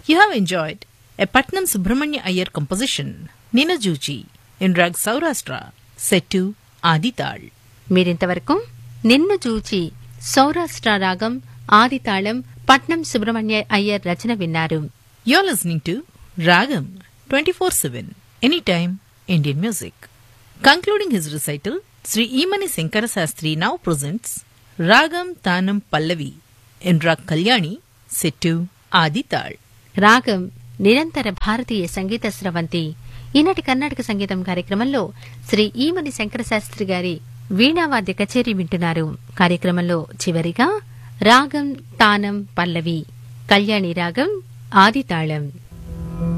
You have enjoyed a Patnam Subramanya Iyer composition, Ninajoochi, in Rag Saurashtra, set to Adital. మీరింతవరకు నిన్ను చూచి సౌరాష్ట్ర రాగం ఆదితాళం పట్నం సుబ్రహ్మణ్య అయ్యర్ రచన విన్నారు You're listening to Ragam 24 7, anytime Indian music. Concluding his recital, Sri Imani Sankara Sastri now presents Ragam Tanam Pallavi in Rag Kalyani, set to Adital. రాగం నిరంతర భారతీయ సంగీత స్రవంతి ఈనాటి కర్ణాటక సంగీతం కార్యక్రమంలో శ్రీ ఈమని శంకరశాస్త్రి గారి వీణావాద్య కచేరీ వింటున్నారు కార్యక్రమంలో చివరిగా రాగం తానం పల్లవి కళ్యాణి రాగం ఆదితాళం